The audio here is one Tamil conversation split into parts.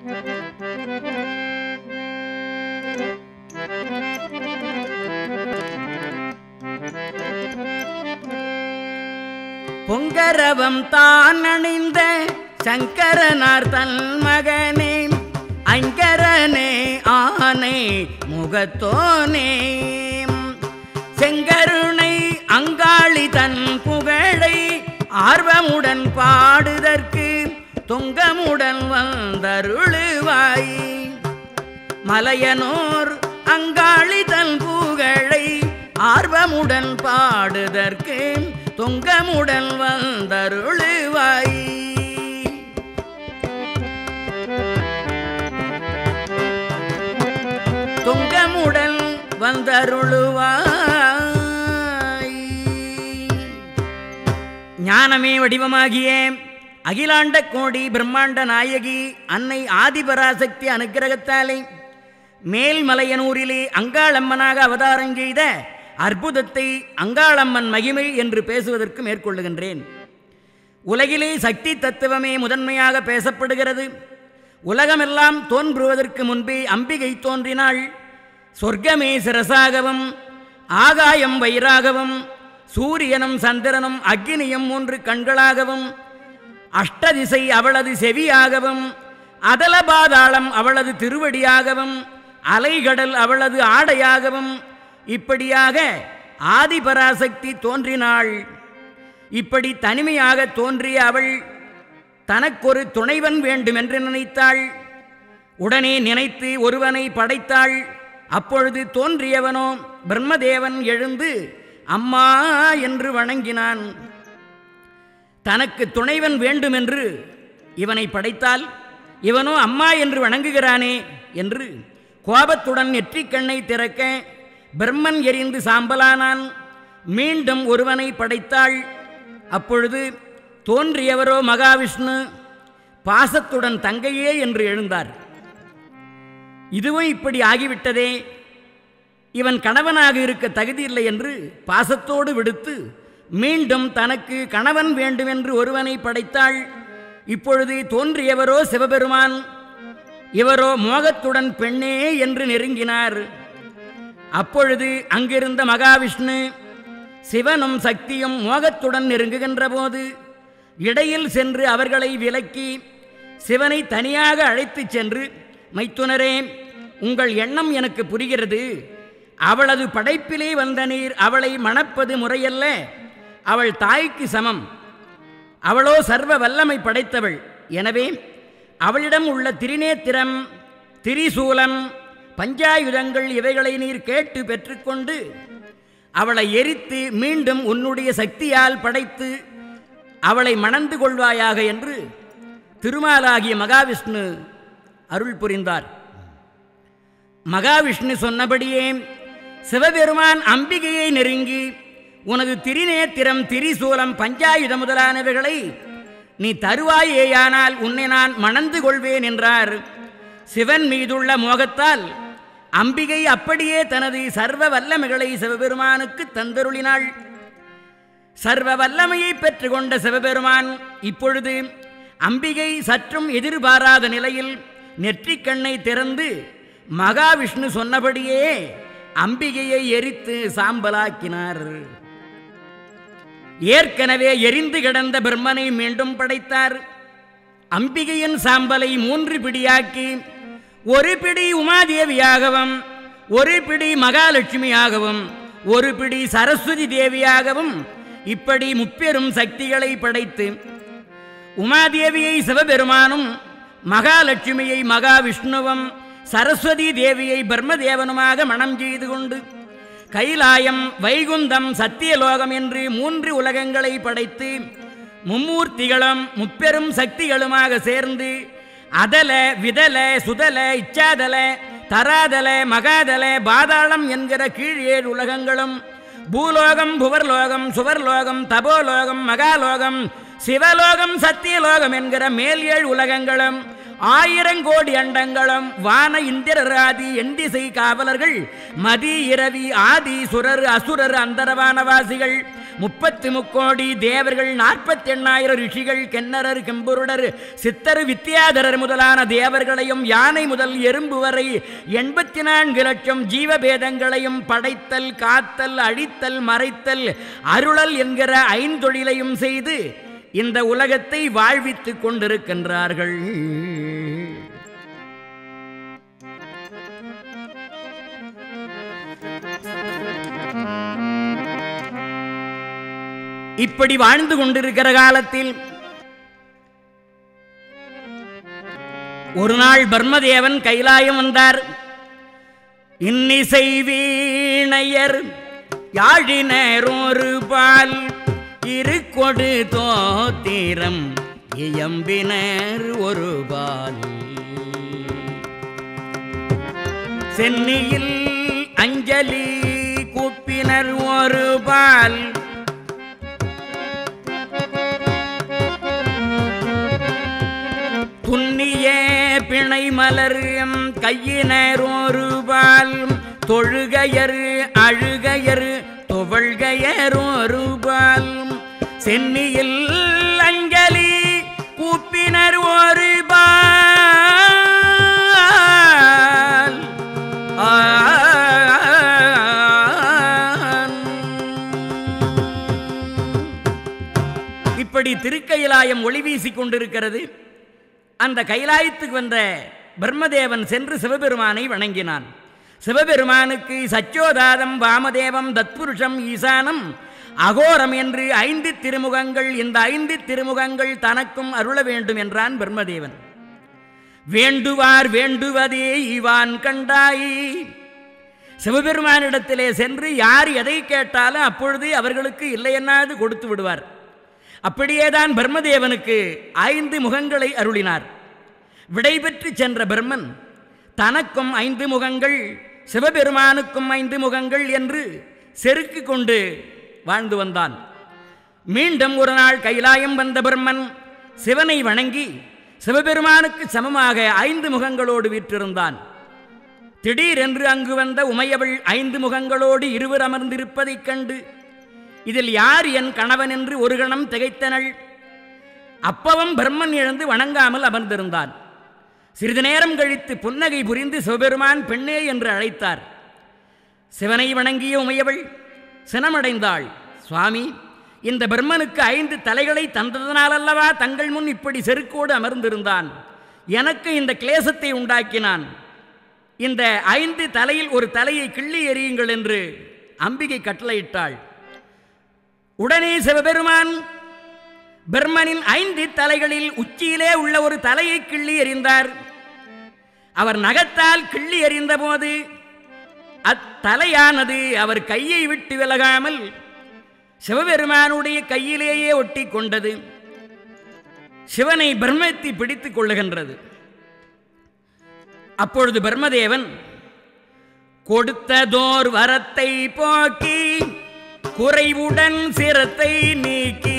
பொங்கரவம் தான் அணிந்த சங்கரனார் தன் மகனே அங்கரனே ஆனை முகத்தோனே செங்கருணை அங்காளி தன் புகழை ஆர்வமுடன் பாடுதற்கு தொங்கமுடன் வந்தருளுவாய் மலையனோர் அங்காளி தன் புகழை ஆர்வமுடன் பாடுதற்கு தொங்கமுடன் வந்தருளுவாய் தொங்கமுடன் வந்தருளுவாய் ஞானமே வடிவமாகிய அகிலாண்ட கோடி பிரம்மாண்ட நாயகி அன்னை ஆதிபராசக்தி அனுக்கிரகத்தாலே மேல்மலையனூரிலே அங்காளம்மனாக அவதாரம் செய்த அற்புதத்தை அங்காளம்மன் மகிமை என்று பேசுவதற்கு மேற்கொள்ளுகின்றேன் உலகிலே சக்தி தத்துவமே முதன்மையாக பேசப்படுகிறது உலகமெல்லாம் தோன்றுவதற்கு முன்பே அம்பிகை தோன்றினாள் சொர்க்கமே சிரசாகவும் ஆகாயம் வயிறாகவும் சூரியனும் சந்திரனும் அக்னியும் மூன்று கண்களாகவும் அஷ்டதிசை அவளது செவியாகவும் அதல பாதாளம் அவளது திருவடியாகவும் அலைகடல் அவளது ஆடையாகவும் இப்படியாக ஆதிபராசக்தி தோன்றினாள் இப்படி தனிமையாக தோன்றிய அவள் தனக்கொரு துணைவன் வேண்டுமென்று நினைத்தாள் உடனே நினைத்து ஒருவனை படைத்தாள் அப்பொழுது தோன்றியவனோ பிரம்மதேவன் எழுந்து அம்மா என்று வணங்கினான் தனக்கு துணைவன் வேண்டுமென்று இவனை படைத்தால் இவனோ அம்மா என்று வணங்குகிறானே என்று கோபத்துடன் நெற்றிக்கண்ணை திறக்க பிரம்மன் எரிந்து சாம்பலானான் மீண்டும் ஒருவனை படைத்தாள் அப்பொழுது தோன்றியவரோ மகாவிஷ்ணு பாசத்துடன் தங்கையே என்று எழுந்தார் இதுவும் இப்படி ஆகிவிட்டதே இவன் கணவனாக இருக்க தகுதியில்லை என்று பாசத்தோடு விடுத்து மீண்டும் தனக்கு கணவன் வேண்டுமென்று ஒருவனை படைத்தாள் இப்பொழுது தோன்றியவரோ சிவபெருமான் இவரோ மோகத்துடன் பெண்ணே என்று நெருங்கினார் அப்பொழுது அங்கிருந்த மகாவிஷ்ணு சிவனும் சக்தியும் மோகத்துடன் நெருங்குகின்ற போது இடையில் சென்று அவர்களை விலக்கி சிவனை தனியாக அழைத்துச் சென்று மைத்துனரே உங்கள் எண்ணம் எனக்கு புரிகிறது அவளது படைப்பிலே வந்த நீர் அவளை மணப்பது முறையல்ல அவள் தாய்க்கு சமம் அவளோ சர்வ வல்லமை படைத்தவள் எனவே அவளிடம் உள்ள திரிநேத்திரம் திரிசூலம் பஞ்சாயுதங்கள் இவைகளை நீர் கேட்டு பெற்றுக்கொண்டு அவளை எரித்து மீண்டும் உன்னுடைய சக்தியால் படைத்து அவளை மணந்து கொள்வாயாக என்று திருமாலாகிய மகாவிஷ்ணு அருள் புரிந்தார் மகாவிஷ்ணு சொன்னபடியே சிவபெருமான் அம்பிகையை நெருங்கி உனது திரிநேத்திரம் திரிசூலம் பஞ்சாயுத முதலானவைகளை நீ தருவாயேயானால் உன்னை நான் மணந்து கொள்வேன் என்றார் சிவன் மீதுள்ள மோகத்தால் அம்பிகை அப்படியே தனது சர்வ வல்லமைகளை சிவபெருமானுக்கு தந்தருளினாள் சர்வ வல்லமையை பெற்றுக்கொண்ட சிவபெருமான் இப்பொழுது அம்பிகை சற்றும் எதிர்பாராத நிலையில் நெற்றிக்கண்ணை திறந்து மகாவிஷ்ணு சொன்னபடியே அம்பிகையை எரித்து சாம்பலாக்கினார் ஏற்கனவே எரிந்து கிடந்த பிரம்மனை மீண்டும் படைத்தார் அம்பிகையின் சாம்பலை மூன்று பிடியாக்கி ஒரு பிடி உமாதேவியாகவும் ஒரு பிடி மகாலட்சுமியாகவும் ஒரு பிடி சரஸ்வதி தேவியாகவும் இப்படி முப்பெரும் சக்திகளை படைத்து உமாதேவியை சிவபெருமானும் மகாலட்சுமியை மகாவிஷ்ணுவும் சரஸ்வதி தேவியை பிரம்மதேவனுமாக மணம் செய்து கொண்டு கைலாயம் வைகுந்தம் சத்தியலோகம் என்று மூன்று உலகங்களை படைத்து மும்மூர்த்திகளும் முப்பெரும் சக்திகளுமாக சேர்ந்து அதல விதல சுதல இச்சாதல தராதல மகாதல பாதாளம் என்கிற கீழ் ஏழு உலகங்களும் பூலோகம் புவர்லோகம் சுவர்லோகம் தபோலோகம் மகாலோகம் சிவலோகம் சத்தியலோகம் என்கிற மேல் ஏழு உலகங்களும் ஆயிரங்கோடி அண்டங்களும் வான இந்திரராதி எண்டிசை காவலர்கள் மதி இரவி ஆதி சுரர் அசுரர் அந்தரவானவாசிகள் முப்பத்து முக்கோடி தேவர்கள் நாற்பத்தி எண்ணாயிரம் ரிஷிகள் கென்னரர் கெம்புருடர் சித்தர் வித்யாதரர் முதலான தேவர்களையும் யானை முதல் எறும்பு வரை எண்பத்தி நான்கு லட்சம் ஜீவபேதங்களையும் படைத்தல் காத்தல் அழித்தல் மறைத்தல் அருளல் என்கிற ஐந்தொழிலையும் செய்து இந்த உலகத்தை வாழ்வித்துக் கொண்டிருக்கின்றார்கள் இப்படி வாழ்ந்து கொண்டிருக்கிற காலத்தில் ஒரு நாள் பர்மதேவன் கைலாயம் வந்தார் இன்னிசை வீணையர் யாழினர் ஒரு பால் இரு கொடு தோத்திரம் இயம்பினர் ஒரு பால் சென்னியில் அஞ்சலி கூப்பினர் ஒரு பால் துண்ணிய பிணை மலர் கையினர் ஒரு பால் தொழுகையர் அழுகையர் துவழ்கையர் ஒரு பால் சென்னியில் அஞ்சலி கூப்பினர் ஒரு பால் இப்படி திருக்கையிலாயம் ஒளி வீசிக் கொண்டிருக்கிறது அந்த கைலாயத்துக்கு வந்த பிரம்மதேவன் சென்று சிவபெருமானை வணங்கினான் சிவபெருமானுக்கு சச்சோதாதம் வாமதேவம் தத்புருஷம் ஈசானம் அகோரம் என்று ஐந்து திருமுகங்கள் இந்த ஐந்து திருமுகங்கள் தனக்கும் அருள வேண்டும் என்றான் பிரம்மதேவன் வேண்டுவார் வேண்டுவதே இவான் கண்டாய் சிவபெருமானிடத்திலே சென்று யார் எதை கேட்டாலும் அப்பொழுது அவர்களுக்கு இல்லையென்னாது கொடுத்து விடுவார் அப்படியேதான் பிரம்மதேவனுக்கு ஐந்து முகங்களை அருளினார் விடைபெற்று சென்ற பிரம்மன் தனக்கும் ஐந்து முகங்கள் சிவபெருமானுக்கும் ஐந்து முகங்கள் என்று செருக்கு கொண்டு வாழ்ந்து வந்தான் மீண்டும் ஒரு நாள் கைலாயம் வந்த பிரம்மன் சிவனை வணங்கி சிவபெருமானுக்கு சமமாக ஐந்து முகங்களோடு வீற்றிருந்தான் திடீரென்று அங்கு வந்த உமையவள் ஐந்து முகங்களோடு இருவர் அமர்ந்திருப்பதைக் கண்டு இதில் யார் என் கணவன் என்று ஒரு கணம் திகைத்தனள் அப்பவும் பிரம்மன் எழுந்து வணங்காமல் அமர்ந்திருந்தான் சிறிது நேரம் கழித்து புன்னகை புரிந்து சிவபெருமான் பெண்ணே என்று அழைத்தார் சிவனை வணங்கிய உமையவள் சினமடைந்தாள் சுவாமி இந்த பிரம்மனுக்கு ஐந்து தலைகளை தந்ததனாலல்லவா தங்கள் முன் இப்படி செருக்கோடு அமர்ந்திருந்தான் எனக்கு இந்த கிளேசத்தை உண்டாக்கினான் இந்த ஐந்து தலையில் ஒரு தலையை கிள்ளி எறியுங்கள் என்று அம்பிகை கட்டளையிட்டாள் உடனே சிவபெருமான் பிரம்மனின் ஐந்து தலைகளில் உச்சியிலே உள்ள ஒரு தலையை கிள்ளி எறிந்தார் அவர் நகத்தால் கிள்ளி எறிந்தபோது அத்தலையானது அவர் கையை விட்டு விலகாமல் சிவபெருமானுடைய கையிலேயே ஒட்டி கொண்டது சிவனை பிரம்மத்தை பிடித்துக் கொள்ளுகின்றது அப்பொழுது பிரம்மதேவன் கொடுத்ததோர் வரத்தை போக்கி குறைவுடன் சிரத்தை நீக்கி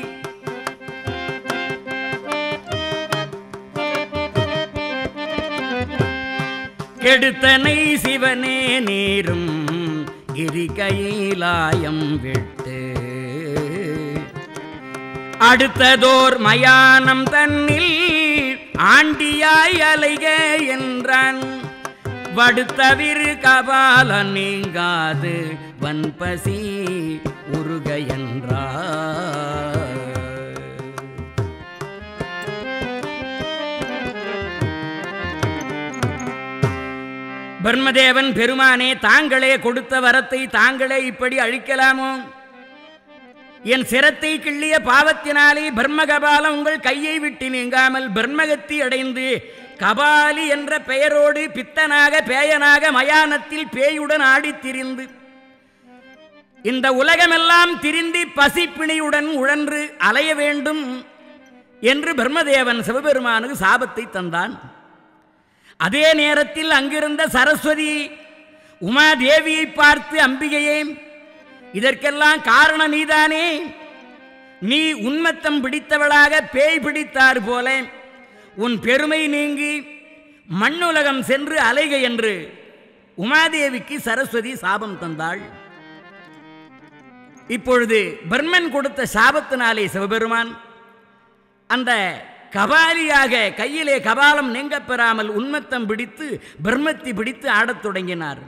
கெடுத்தனை சிவனே நீரும் கிரி கைலாயம் விட்டு அடுத்ததோர் மயானம் தன்னில் ஆண்டியாய் அலைக என்றான் வடுத்தவிரு கபால நீங்காது வன்பசி உருக என்றார் பிரம்மதேவன் பெருமானே தாங்களே கொடுத்த வரத்தை தாங்களே இப்படி அழிக்கலாமோ என் சிரத்தை கிள்ளிய பாவத்தினாலே பிரம்மகபாலம் உங்கள் கையை விட்டு நீங்காமல் பிரம்மகத்தி அடைந்து கபாலி என்ற பெயரோடு பித்தனாக பேயனாக மயானத்தில் பேயுடன் ஆடித் திரிந்து இந்த உலகமெல்லாம் திரிந்தி பசிப்பிணியுடன் உழன்று அலைய வேண்டும் என்று பிரம்மதேவன் சிவபெருமானுக்கு சாபத்தை தந்தான் அதே நேரத்தில் அங்கிருந்த சரஸ்வதி உமாதேவியை பார்த்து அம்பிகையே இதற்கெல்லாம் காரணம் நீதானே நீ உன்மத்தம் பிடித்தவளாக பேய் பிடித்தார் போல உன் பெருமை நீங்கி மண்ணுலகம் சென்று அலைக என்று உமாதேவிக்கு சரஸ்வதி சாபம் தந்தாள் இப்பொழுது பிரம்மன் கொடுத்த சாபத்தினாலே சிவபெருமான் அந்த கபாலியாக கையிலே கபாலம் நீங்கப் பெறாமல் உன்மத்தம் பிடித்து பிரம்மத்தி பிடித்து ஆடத் தொடங்கினார்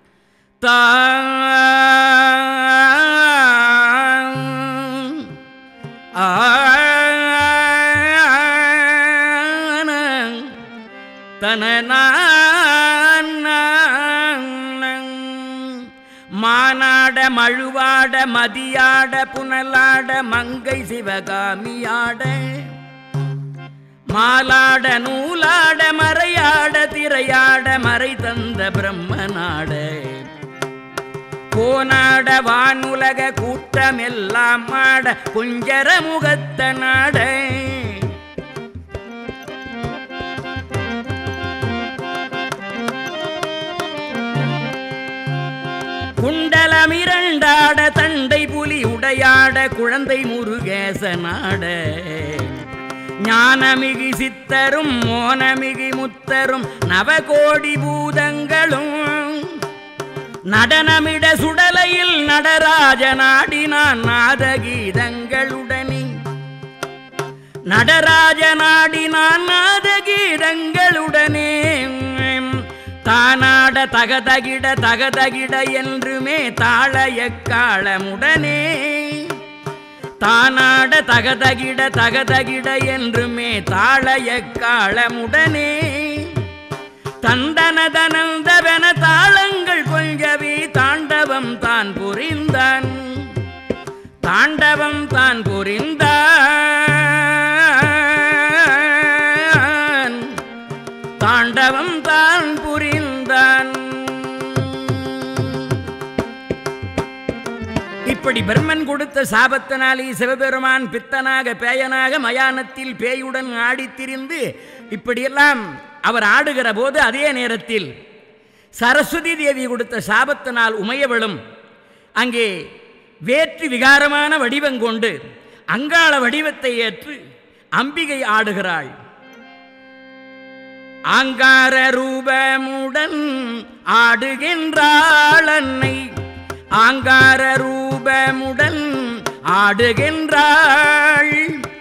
மானாட மழுவாட மதியாட புனலாட மங்கை சிவகாமியாட மாலாட நூலாட மறையாட திரையாட மறை தந்த பிரம்மனாட கோனாட வானுலக கூட்டமெல்லாம் ஆட குஞ்சர முகத்த நாட குண்டலமிரண்டாட தண்டை புலி உடையாட குழந்தை முருகேசனாட ஞானமிகு சித்தரும் மோனமிகு முத்தரும் நவகோடி பூதங்களும் நடனமிட சுடலையில் நடராஜ நாடினான் நாதகீதங்களுடனே நடராஜ நாடினான் நாதகீதங்களுடனே தானாட தகதகிட தகதகிட என்றுமே தாளைய காலமுடனே தானாட தகதகிட தகதகிட என்றுமே தாளைய காலமுடனே தந்தனதனந்தவன தாளங்கள் கொஞ்சவே தாண்டவம் தான் புரிந்தான் தாண்டவம் தான் புரிந்தான் தாண்டவம் தான் புரிந்தான் இப்படி பிரம்மன் கொடுத்த சாபத்தினாலே சிவபெருமான் பித்தனாக பேயனாக மயானத்தில் பேயுடன் ஆடித்திரிந்து இப்படியெல்லாம் அவர் ஆடுகிற போது அதே நேரத்தில் சரஸ்வதி தேவி கொடுத்த சாபத்தினால் உமையவளும் அங்கே வேற்று விகாரமான வடிவம் கொண்டு அங்காள வடிவத்தை ஏற்று அம்பிகை ஆடுகிறாள் ஆங்கார ரூபமுடன் ஆடுகின்றாள் அன்னை ஆங்கார ரூபமுடன் ஆடுகின்றாள்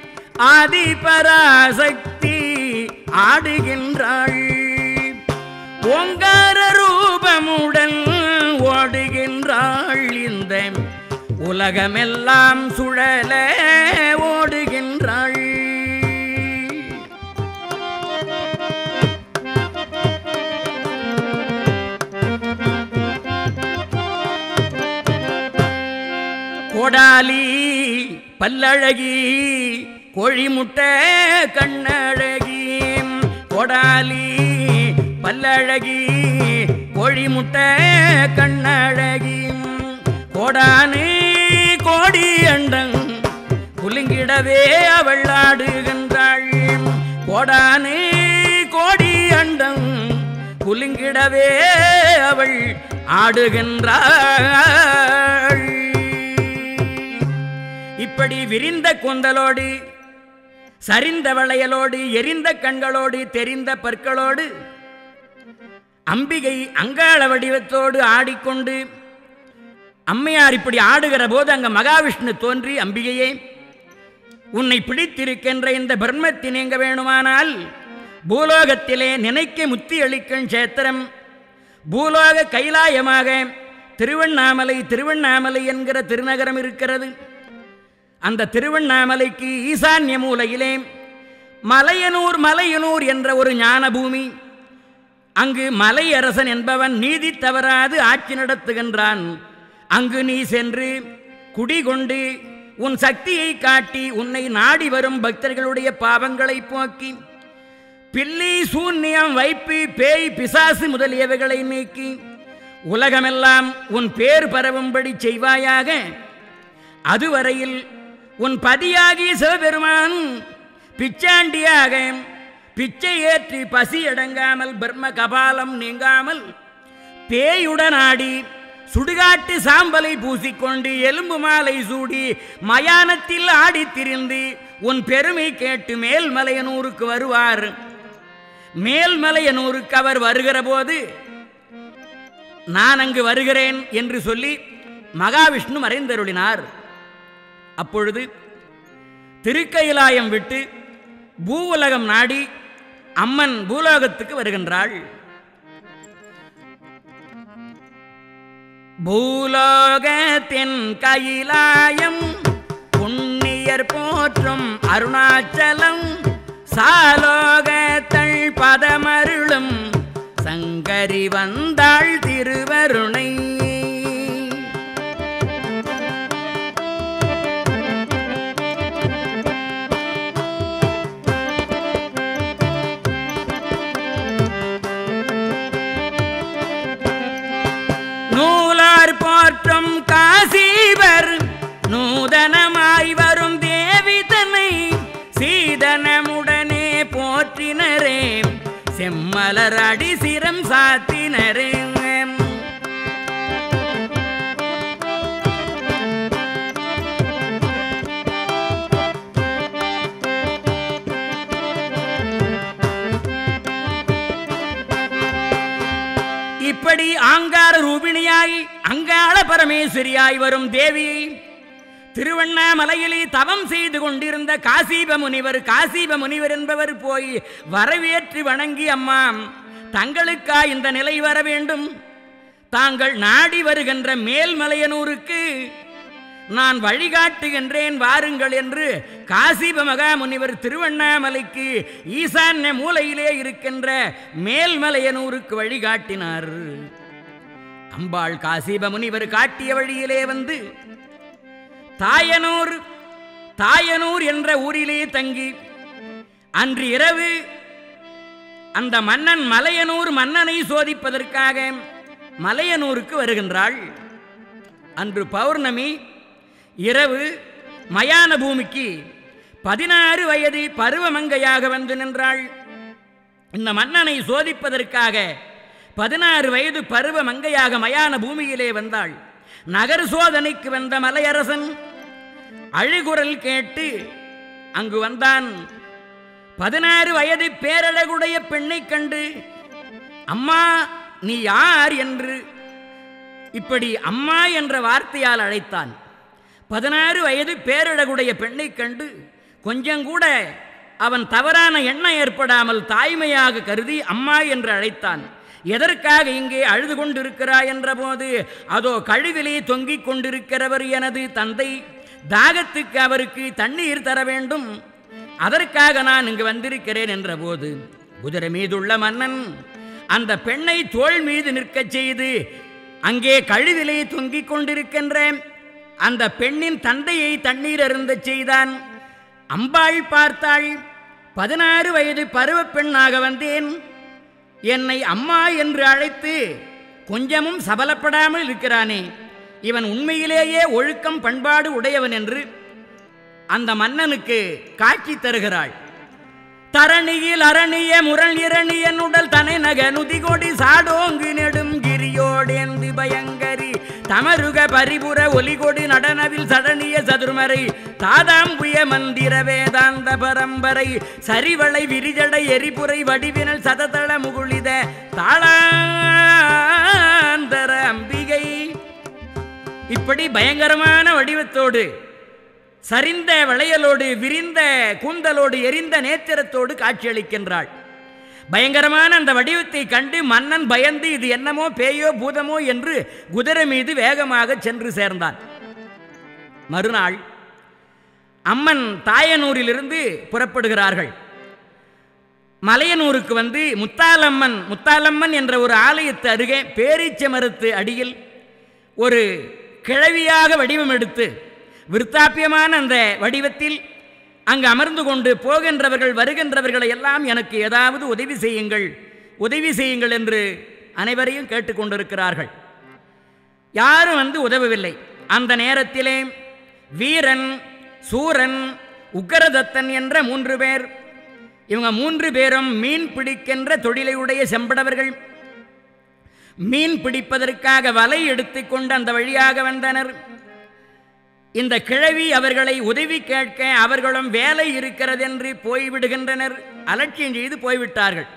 ஆதிபராசக்தி ஆடுகின்றாள் ஓங்கார ரூபமுடன் ஓடுகின்றாள் இந்த உலகமெல்லாம் சுழல ஓடுகின்றாள் கோடாலி பல்லழகி கோழிமுட்டை கண்ணழகி கோடாலி பல்லழகி கோழிமுட்டை கண்ணழகி கோடானு கோடி அண்டங் குலுங்கிடவே அவள் ஆடுகின்றாள் கோடானு கோடி அண்டம் குலுங்கிடவே அவள் ஆடுகின்றாள் இப்படி விரிந்த கூந்தலோடு சரிந்த வளையலோடு எரிந்த கண்களோடு தெரிந்த பற்களோடு அம்பிகை அங்காள வடிவத்தோடு ஆடிக்கொண்டு அம்மையார் இப்படி ஆடுகிற போது அங்க மகாவிஷ்ணு தோன்றி அம்பிகையே உன்னை பிடித்திருக்கின்ற இந்த பிரம்மத்தை நீங்க வேணுமானால் பூலோகத்திலே நினைக்க முத்தி அளிக்கும் சேத்திரம் பூலோக கைலாயமாக திருவண்ணாமலை திருவண்ணாமலை என்கிற திருநகரம் இருக்கிறது அந்த திருவண்ணாமலைக்கு ஈசான்ய மூலையிலே மலையனூர் மலையனூர் என்ற ஒரு ஞான பூமி அங்கு மலையரசன் என்பவன் நீதி தவறாது ஆட்சி நடத்துகின்றான் அங்கு நீ சென்று குடிகொண்டு உன் சக்தியை காட்டி உன்னை நாடி வரும் பக்தர்களுடைய பாவங்களை போக்கி பில்லி சூன்யம் வைப்பு பேய் பிசாசு முதலியவைகளை நீக்கி உலகமெல்லாம் உன் பேர் பரவும்படி செய்வாயாக அதுவரையில் உன் பதியாகிய சிவபெருமான் பிச்சாண்டியாக பிச்சை ஏற்றி பசி அடங்காமல் பிரம்ம கபாலம் நீங்காமல் பேயுடனாடி சுடுகாட்டு சாம்பலை பூசிக்கொண்டு எலும்பு மாலை சூடி மயானத்தில் ஆடித் திரிந்து உன் பெருமை கேட்டு மேல்மலையனூருக்கு வருவார் மேல்மலையனூருக்கு அவர் வருகிற போது நான் அங்கு வருகிறேன் என்று சொல்லி மகாவிஷ்ணு மறைந்தருளினார் அப்பொழுது திருக்கைலாயம் விட்டு பூவுலகம் நாடி அம்மன் பூலோகத்துக்கு வருகின்றாள் பூலோகத்தின் கைலாயம் புண்ணியர் போற்றும் அருணாச்சலம் சாலோகத்தள் பதமருளும் சங்கரி வந்தாள் திருவருணை நூலார் போற்றும் காசீவர் நூதனமாய் வரும் தேவி தன்னை சீதனமுடனே போற்றினரே செம்மலர் அடி சிரம் சாத்தினரே இப்படி ஆங்கார ரூபிணியாய் அங்காள பரமேஸ்வரியாய் வரும் தேவி திருவண்ணாமலையிலே தவம் செய்து கொண்டிருந்த காசீப முனிவர் காசீப முனிவர் என்பவர் போய் வரவேற்று வணங்கி அம்மா தங்களுக்கா இந்த நிலை வர வேண்டும் தாங்கள் நாடி வருகின்ற மேல்மலையனூருக்கு நான் வழிகாட்டுகின்றேன் வாருங்கள் என்று காசிப மகா முனிவர் திருவண்ணாமலைக்கு ஈசான்ய மூலையிலே இருக்கின்ற மேல்மலையனூருக்கு வழிகாட்டினார் அம்பாள் காசிப முனிவர் காட்டிய வழியிலே வந்து தாயனூர் தாயனூர் என்ற ஊரிலே தங்கி அன்று இரவு அந்த மன்னன் மலையனூர் மன்னனை சோதிப்பதற்காக மலையனூருக்கு வருகின்றாள் அன்று பௌர்ணமி இரவு மயான பூமிக்கு பதினாறு வயது பருவமங்கையாக வந்து நின்றாள் இந்த மன்னனை சோதிப்பதற்காக பதினாறு வயது பருவ மங்கையாக மயான பூமியிலே வந்தாள் நகர் சோதனைக்கு வந்த மலையரசன் அழுகுரல் கேட்டு அங்கு வந்தான் பதினாறு வயது பேரழகுடைய பெண்ணைக் கண்டு அம்மா நீ யார் என்று இப்படி அம்மா என்ற வார்த்தையால் அழைத்தான் பதினாறு வயது பேரழகுடைய பெண்ணைக் கண்டு கொஞ்சம் கூட அவன் தவறான எண்ணம் ஏற்படாமல் தாய்மையாக கருதி அம்மா என்று அழைத்தான் எதற்காக இங்கே அழுது கொண்டிருக்கிறாய் என்றபோது அதோ கழுவிலே தொங்கிக் கொண்டிருக்கிறவர் எனது தந்தை தாகத்துக்கு அவருக்கு தண்ணீர் தர வேண்டும் அதற்காக நான் இங்கு வந்திருக்கிறேன் என்றபோது குதிரை மீதுள்ள மன்னன் அந்த பெண்ணை தோள் மீது நிற்கச் செய்து அங்கே கழுவிலே தொங்கிக் கொண்டிருக்கின்ற அந்த பெண்ணின் தந்தையை தண்ணீர் அருந்தச் செய்தான் அம்பாள் பார்த்தாள் பதினாறு வயது பருவப் பெண்ணாக வந்தேன் என்னை அம்மா என்று அழைத்து கொஞ்சமும் சபலப்படாமல் இருக்கிறானே இவன் உண்மையிலேயே ஒழுக்கம் பண்பாடு உடையவன் என்று அந்த மன்னனுக்கு காட்சி தருகிறாள் தரணியில் அரணிய முரண் இரணியன் உடல் தனை நக நுதிகொடி சாடோங்கு நெடும் கிரியோடேந்து பயங்கரி தமருக பரிபுர ஒலிகொடி நடனவில் சடனிய சதுர்மறை தாதாம்புய மந்திர வேதாந்த பரம்பரை சரிவளை விரிஜடை எரிபுரை வடிவினல் சததள முகுளித தாளாந்தர அம்பிகை இப்படி பயங்கரமான வடிவத்தோடு சரிந்த வளையலோடு விரிந்த கூந்தலோடு எரிந்த நேத்திரத்தோடு காட்சியளிக்கின்றாள் பயங்கரமான அந்த வடிவத்தை கண்டு மன்னன் பயந்து இது என்னமோ பேயோ பூதமோ என்று குதிரை மீது வேகமாக சென்று சேர்ந்தான் மறுநாள் அம்மன் தாயனூரிலிருந்து புறப்படுகிறார்கள் மலையனூருக்கு வந்து முத்தாலம்மன் முத்தாலம்மன் என்ற ஒரு ஆலயத்து அருகே பேரீச்ச மரத்து அடியில் ஒரு கிழவியாக வடிவம் எடுத்து விருத்தாப்பியமான அந்த வடிவத்தில் அங்கு அமர்ந்து கொண்டு போகின்றவர்கள் வருகின்றவர்களை எல்லாம் எனக்கு ஏதாவது உதவி செய்யுங்கள் உதவி செய்யுங்கள் என்று அனைவரையும் கேட்டுக்கொண்டிருக்கிறார்கள் யாரும் வந்து உதவவில்லை அந்த நேரத்திலே வீரன் சூரன் உக்கரதத்தன் என்ற மூன்று பேர் இவங்க மூன்று பேரும் மீன் பிடிக்கின்ற தொழிலையுடைய செம்படவர்கள் மீன் பிடிப்பதற்காக வலை எடுத்துக்கொண்டு அந்த வழியாக வந்தனர் இந்த கிழவி அவர்களை உதவி கேட்க அவர்களும் வேலை இருக்கிறது என்று போய்விடுகின்றனர் அலட்சியம் செய்து போய்விட்டார்கள்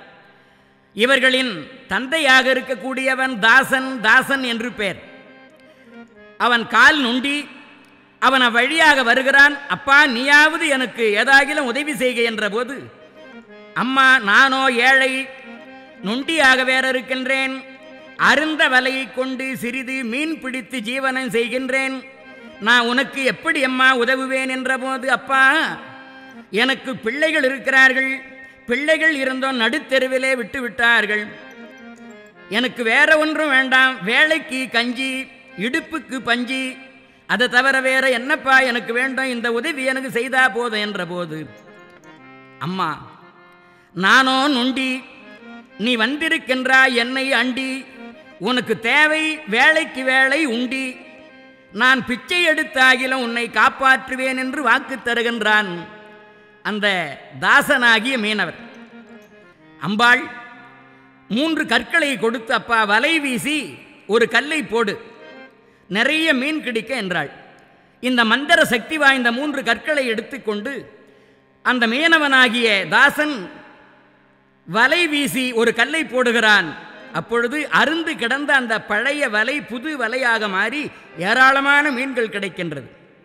இவர்களின் தந்தையாக இருக்கக்கூடியவன் தாசன் தாசன் என்று பேர் அவன் கால் நுண்டி அவன் வழியாக வருகிறான் அப்பா நீயாவது எனக்கு ஏதாகிலும் உதவி செய்க என்ற போது அம்மா நானோ ஏழை நொண்டியாக வேற இருக்கின்றேன் அருந்த வலையை கொண்டு சிறிது மீன் பிடித்து ஜீவனம் செய்கின்றேன் நான் உனக்கு எப்படி அம்மா உதவுவேன் என்ற போது அப்பா எனக்கு பிள்ளைகள் இருக்கிறார்கள் பிள்ளைகள் இருந்தோம் நடுத்தெருவிலே விட்டு விட்டார்கள் எனக்கு வேற ஒன்றும் வேண்டாம் வேலைக்கு கஞ்சி இடுப்புக்கு பஞ்சி அதை தவிர வேற என்னப்பா எனக்கு வேண்டும் இந்த உதவி எனக்கு செய்தா போதும் என்ற போது அம்மா நானோ நொண்டி நீ வந்திருக்கின்றாய் என்னை அண்டி உனக்கு தேவை வேலைக்கு வேலை உண்டி நான் பிச்சை எடுத்தாகிலும் உன்னை காப்பாற்றுவேன் என்று வாக்கு தருகின்றான் அந்த தாசனாகிய மீனவர் அம்பாள் மூன்று கற்களை கொடுத்து அப்பா வலை வீசி ஒரு கல்லை போடு நிறைய மீன் கிடைக்க என்றாள் இந்த மந்திர சக்தி வாய்ந்த மூன்று கற்களை எடுத்துக்கொண்டு அந்த மீனவனாகிய தாசன் வலை வீசி ஒரு கல்லை போடுகிறான் அப்பொழுது அருந்து கிடந்த அந்த பழைய வலை புது வலையாக மாறி ஏராளமான மீன்கள் கிடைக்கின்றது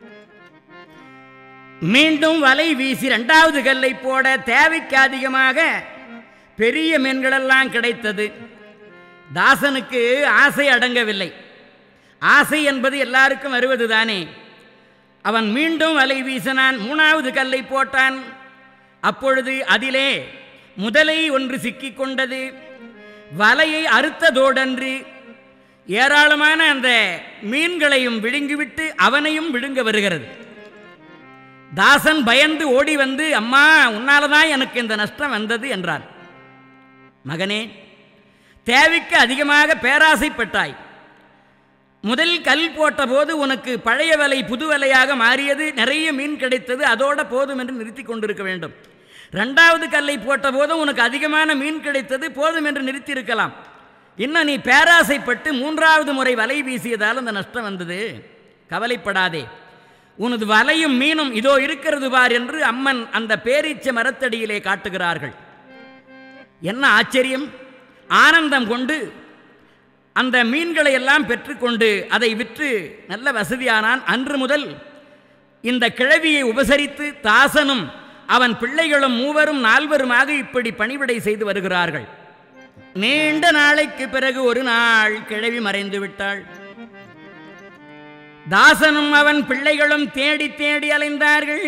மீண்டும் வலை வீசி இரண்டாவது கல்லை போட தேவைக்கு அதிகமாக பெரிய மீன்களெல்லாம் கிடைத்தது தாசனுக்கு ஆசை அடங்கவில்லை ஆசை என்பது எல்லாருக்கும் வருவது தானே அவன் மீண்டும் வலை வீசினான் மூணாவது கல்லை போட்டான் அப்பொழுது அதிலே முதலை ஒன்று சிக்கிக் கொண்டது வலையை அறுத்ததோடன்று ஏராளமான அந்த மீன்களையும் விழுங்கிவிட்டு அவனையும் விழுங்க வருகிறது தாசன் பயந்து ஓடி வந்து அம்மா உன்னால தான் எனக்கு இந்த நஷ்டம் வந்தது என்றான் மகனே தேவைக்கு அதிகமாக பேராசைப்பட்டாய் முதல் கல் போட்ட போது உனக்கு பழைய வலை புது வலையாக மாறியது நிறைய மீன் கிடைத்தது அதோட போதும் என்று நிறுத்தி கொண்டிருக்க வேண்டும் ரெண்டாவது கல்லை போட்ட போது உனக்கு அதிகமான மீன் கிடைத்தது போதும் என்று நிறுத்தி இருக்கலாம் இன்னும் நீ பேராசைப்பட்டு மூன்றாவது முறை வலை வீசியதால் அந்த நஷ்டம் வந்தது கவலைப்படாதே உனது வலையும் மீனும் இதோ இருக்கிறது பார் என்று அம்மன் அந்த பேரீச்ச மரத்தடியிலே காட்டுகிறார்கள் என்ன ஆச்சரியம் ஆனந்தம் கொண்டு அந்த மீன்களை எல்லாம் பெற்றுக்கொண்டு அதை விற்று நல்ல வசதியானான் அன்று முதல் இந்த கிழவியை உபசரித்து தாசனும் அவன் பிள்ளைகளும் மூவரும் நால்வருமாக இப்படி பணிவிடை செய்து வருகிறார்கள் நீண்ட நாளைக்கு பிறகு ஒரு நாள் கிழவி மறைந்து விட்டாள் தாசனும் அவன் பிள்ளைகளும் தேடி தேடி அலைந்தார்கள்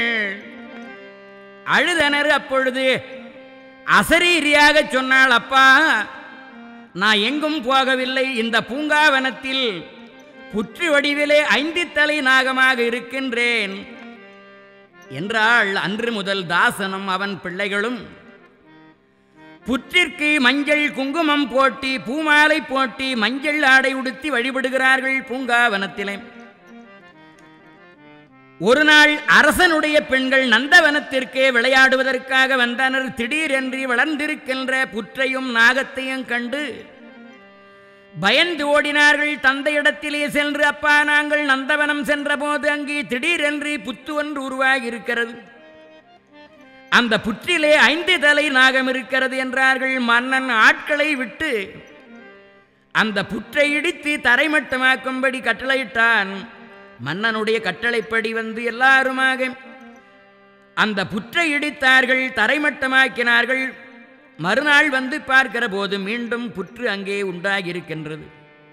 அழுதனர் அப்பொழுது அசரீரியாக சொன்னாள் அப்பா நான் எங்கும் போகவில்லை இந்த பூங்காவனத்தில் புற்று வடிவிலே ஐந்து தலை நாகமாக இருக்கின்றேன் என்றாள் அன்று முதல் தாசனும் அவன் பிள்ளைகளும் புற்றிற்கு மஞ்சள் குங்குமம் போட்டி பூமாலை போட்டி மஞ்சள் ஆடை உடுத்தி வழிபடுகிறார்கள் பூங்காவனத்திலே ஒரு நாள் அரசனுடைய பெண்கள் நந்தவனத்திற்கே விளையாடுவதற்காக வந்தனர் திடீரென்று வளர்ந்திருக்கின்ற புற்றையும் நாகத்தையும் கண்டு பயந்து ஓடினார்கள் தந்தையிடத்திலே சென்று அப்பா நாங்கள் நந்தவனம் சென்றபோது அங்கே திடீரென்று புத்து ஒன்று உருவாகி இருக்கிறது அந்த புற்றிலே ஐந்து தலை நாகம் இருக்கிறது என்றார்கள் மன்னன் ஆட்களை விட்டு அந்த புற்றை இடித்து தரைமட்டமாக்கும்படி கட்டளையிட்டான் மன்னனுடைய கட்டளைப்படி வந்து எல்லாருமாக அந்த புற்றை இடித்தார்கள் தரைமட்டமாக்கினார்கள் மறுநாள் வந்து பார்க்கிற போது மீண்டும் புற்று அங்கே உண்டாகியிருக்கின்றது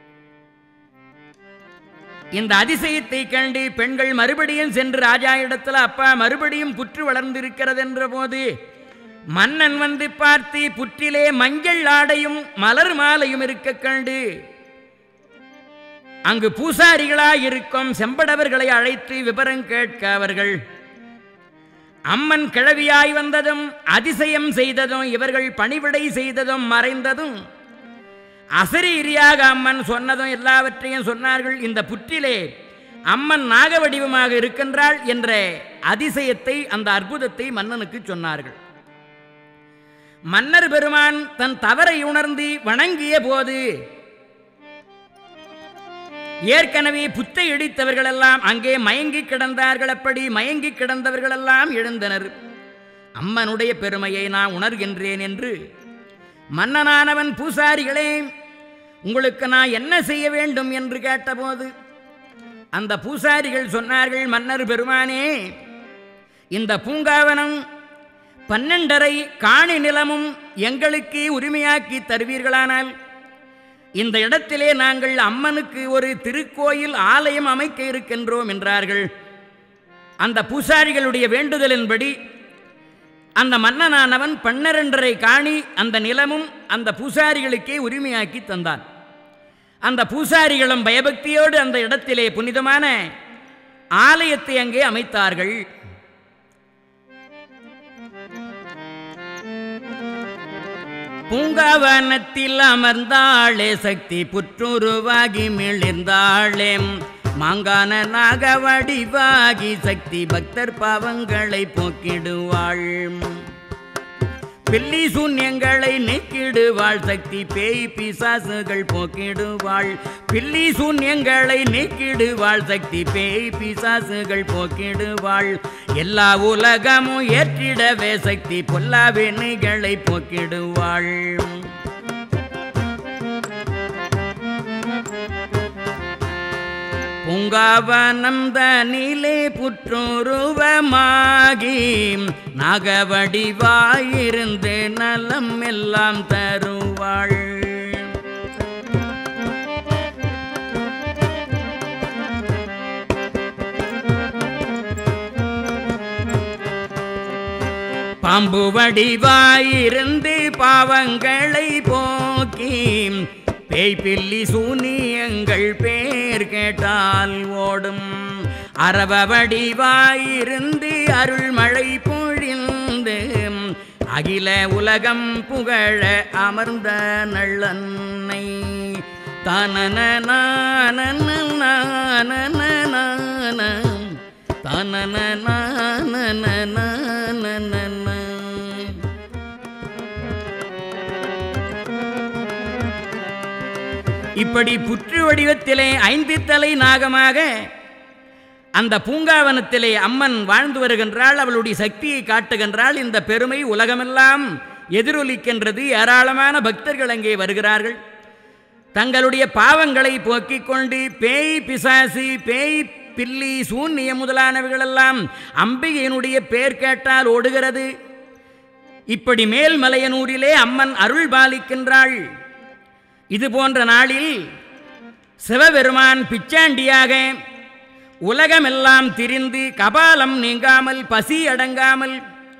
இந்த அதிசயத்தை கண்டு பெண்கள் மறுபடியும் சென்று ராஜா இடத்துல அப்பா மறுபடியும் புற்று வளர்ந்திருக்கிறது என்ற போது மன்னன் வந்து பார்த்து புற்றிலே மஞ்சள் ஆடையும் மலர் மாலையும் இருக்க கண்டு அங்கு பூசாரிகளாய் இருக்கும் செம்படவர்களை அழைத்து விவரம் கேட்க அவர்கள் அம்மன் கிழவியாய் வந்ததும் அதிசயம் செய்ததும் இவர்கள் பணிவிடை செய்ததும் மறைந்ததும் அசரீரியாக அம்மன் சொன்னதும் எல்லாவற்றையும் சொன்னார்கள் இந்த புற்றிலே அம்மன் நாக வடிவமாக இருக்கின்றாள் என்ற அதிசயத்தை அந்த அற்புதத்தை மன்னனுக்கு சொன்னார்கள் மன்னர் பெருமான் தன் தவறை உணர்ந்து வணங்கிய போது ஏற்கனவே புத்தை இடித்தவர்களெல்லாம் அங்கே மயங்கி கிடந்தார்கள் அப்படி மயங்கி கிடந்தவர்களெல்லாம் எழுந்தனர் அம்மனுடைய பெருமையை நான் உணர்கின்றேன் என்று மன்னனானவன் பூசாரிகளே உங்களுக்கு நான் என்ன செய்ய வேண்டும் என்று கேட்டபோது அந்த பூசாரிகள் சொன்னார்கள் மன்னர் பெருமானே இந்த பூங்காவனம் பன்னெண்டரை காணி நிலமும் எங்களுக்கு உரிமையாக்கி தருவீர்களானால் இந்த இடத்திலே நாங்கள் அம்மனுக்கு ஒரு திருக்கோயில் ஆலயம் அமைக்க இருக்கின்றோம் என்றார்கள் அந்த பூசாரிகளுடைய வேண்டுதலின்படி அந்த மன்னனானவன் பன்னிரண்டரை காணி அந்த நிலமும் அந்த பூசாரிகளுக்கே உரிமையாக்கி தந்தான் அந்த பூசாரிகளும் பயபக்தியோடு அந்த இடத்திலே புனிதமான ஆலயத்தை அங்கே அமைத்தார்கள் பூங்காவனத்தில் அமர்ந்தாளே சக்தி புற்றுருவாகி மிளிர்ந்தாளே மாங்கான நாக வடிவாகி சக்தி பக்தர் பாவங்களை போக்கிடுவாள் பில்லி சூன்யங்களை நீக்கிடுவாள் சக்தி பேய் பிசாசுகள் போக்கிடுவாள் பில்லி சூன்யங்களை நீக்கிடுவாள் சக்தி பேய் பிசாசுகள் போக்கிடுவாள் எல்லா உலகமும் ஏற்றிடவே சக்தி பொல்லா வினைகளை போக்கிடுவாள் பூங்காவனந்தனிலே புற்றுருவமாகி நாகவடிவாயிருந்து நலம் எல்லாம் தருவாள் பாம்பு வடிவாயிருந்து பாவங்களை போக்கி பேய் பில்லி சூனியங்கள் பேர் கேட்டால் ஓடும் அரவ வடிவாயிருந்து அருள்மழை பொழிந்து அகில உலகம் புகழ அமர்ந்த நள்ளன்னை தனன நானன நானன நான தனன நானன நானன இப்படி புற்று வடிவத்திலே ஐந்து தலை நாகமாக அந்த பூங்காவனத்திலே அம்மன் வாழ்ந்து வருகின்றாள் அவளுடைய சக்தியை காட்டுகின்றாள் இந்த பெருமை உலகமெல்லாம் எதிரொலிக்கின்றது ஏராளமான பக்தர்கள் அங்கே வருகிறார்கள் தங்களுடைய பாவங்களை போக்கிக் கொண்டு பேய் பிசாசு பேய் பில்லி சூன்யம் முதலானவைகளெல்லாம் அம்பிகையினுடைய பேர் கேட்டால் ஓடுகிறது இப்படி மேல்மலையனூரிலே அம்மன் அருள் பாலிக்கின்றாள் இது போன்ற நாளில் சிவபெருமான் பிச்சாண்டியாக உலகமெல்லாம் திரிந்து கபாலம் நீங்காமல் பசி அடங்காமல்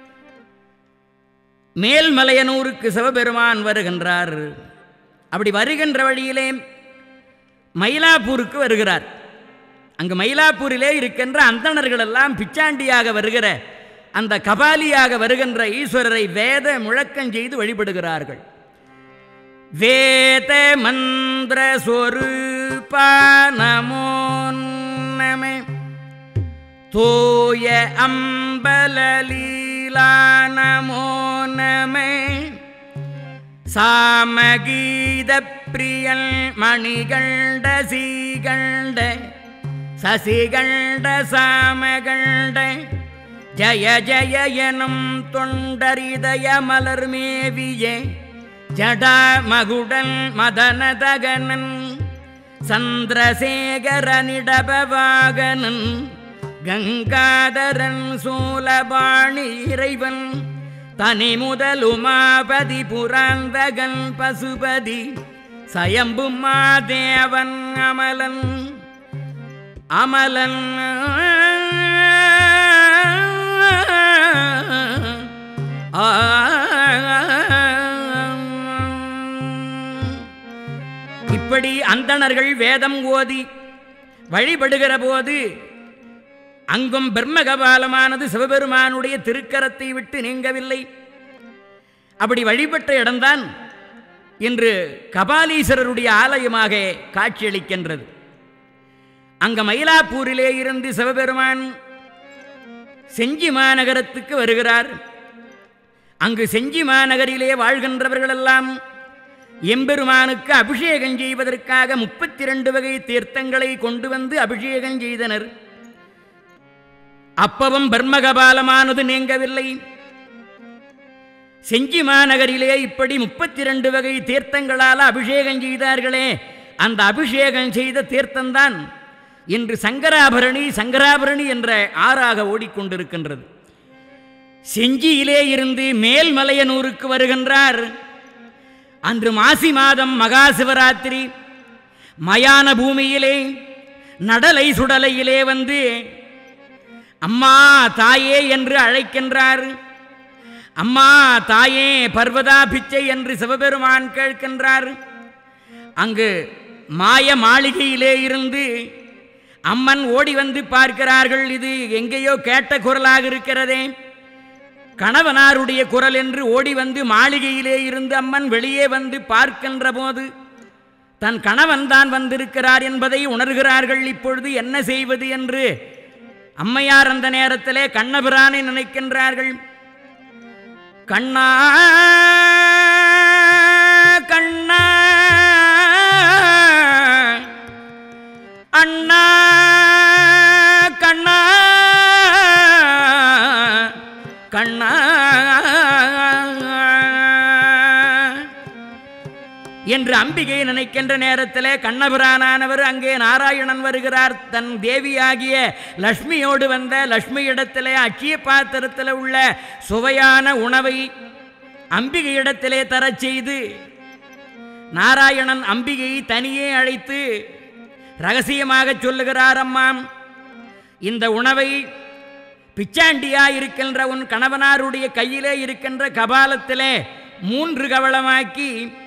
மேல்மலையனூருக்கு சிவபெருமான் வருகின்றார் அப்படி வருகின்ற வழியிலே மயிலாப்பூருக்கு வருகிறார் அங்கு மயிலாப்பூரிலே இருக்கின்ற அந்தணர்கள் எல்லாம் பிச்சாண்டியாக வருகிற அந்த கபாலியாக வருகின்ற ஈஸ்வரரை வேத முழக்கம் செய்து வழிபடுகிறார்கள் வேத மந்திர சொருப நமோ நம தோய அம்பலலீலா நமோ நம சாமகீத பிரியல் மணிகண்ட சீகண்ட சசிகண்ட சாமகண்ட ஜய ஜய எனும் தொண்டரிதய மலர் மேவியே ஜடா மகுடன் மதனதகனன் சந்திரசேகரனிடபவாகனன் கங்காதரன் சூலபாணி இறைவன் தனி முதல் உமாபதி புராந்தகன் பசுபதி சயம்பு மாதேவன் அமலன் அமலன் ஆ இப்படி அந்தணர்கள் வேதம் ஓதி வழிபடுகிற போது அங்கும் பிரம்மகபாலமானது சிவபெருமானுடைய திருக்கரத்தை விட்டு நீங்கவில்லை அப்படி வழிபட்ட இடம்தான் இன்று கபாலீஸ்வரருடைய ஆலயமாக காட்சியளிக்கின்றது அங்க மயிலாப்பூரிலே இருந்து சிவபெருமான் செஞ்சி மாநகரத்துக்கு வருகிறார் அங்கு செஞ்சி மாநகரிலே வாழ்கின்றவர்களெல்லாம் எம்பெருமானுக்கு அபிஷேகம் செய்வதற்காக முப்பத்தி ரெண்டு வகை தீர்த்தங்களை கொண்டு வந்து அபிஷேகம் செய்தனர் அப்பவும் பிரம்மகபாலமானது நீங்கவில்லை செஞ்சி மாநகரிலே இப்படி முப்பத்தி ரெண்டு வகை தீர்த்தங்களால் அபிஷேகம் செய்தார்களே அந்த அபிஷேகம் செய்த தீர்த்தம்தான் இன்று சங்கராபரணி சங்கராபரணி என்ற ஆறாக ஓடிக்கொண்டிருக்கின்றது செஞ்சியிலே இருந்து மேல்மலையனூருக்கு வருகின்றார் அன்று மாசி மாதம் மகா சிவராத்திரி மயான பூமியிலே நடலை சுடலையிலே வந்து அம்மா தாயே என்று அழைக்கின்றார் அம்மா தாயே பர்வதா பிச்சை என்று சிவபெருமான் கேட்கின்றார் அங்கு மாய மாளிகையிலே இருந்து அம்மன் ஓடி வந்து பார்க்கிறார்கள் இது எங்கேயோ கேட்ட குரலாக இருக்கிறதே கணவனாருடைய குரல் என்று ஓடி வந்து மாளிகையிலே இருந்து அம்மன் வெளியே வந்து பார்க்கின்ற போது தன் கணவன் தான் வந்திருக்கிறார் என்பதை உணர்கிறார்கள் இப்பொழுது என்ன செய்வது என்று அம்மையார் அந்த நேரத்திலே கண்ணபிரானை நினைக்கின்றார்கள் கண்ணா கண்ணா அண்ணா கண்ணா கண்ணா என்று அம்பிகை நினைக்கின்ற நேரத்திலே கண்ணபிரானானவர் அங்கே நாராயணன் வருகிறார் தன் தேவியாகிய லக்ஷ்மியோடு வந்த லக்ஷ்மி இடத்திலே அக்கிய பாத்திரத்தில் உள்ள சுவையான உணவை அம்பிகை இடத்திலே தரச் செய்து நாராயணன் அம்பிகையை தனியே அழைத்து ரகசியமாக சொல்லுகிறார் அம்மாம் இந்த உணவை பிச்சாண்டியா இருக்கின்ற உன் கணவனாருடைய கையிலே இருக்கின்ற கபாலத்திலே மூன்று கவளமாக்கி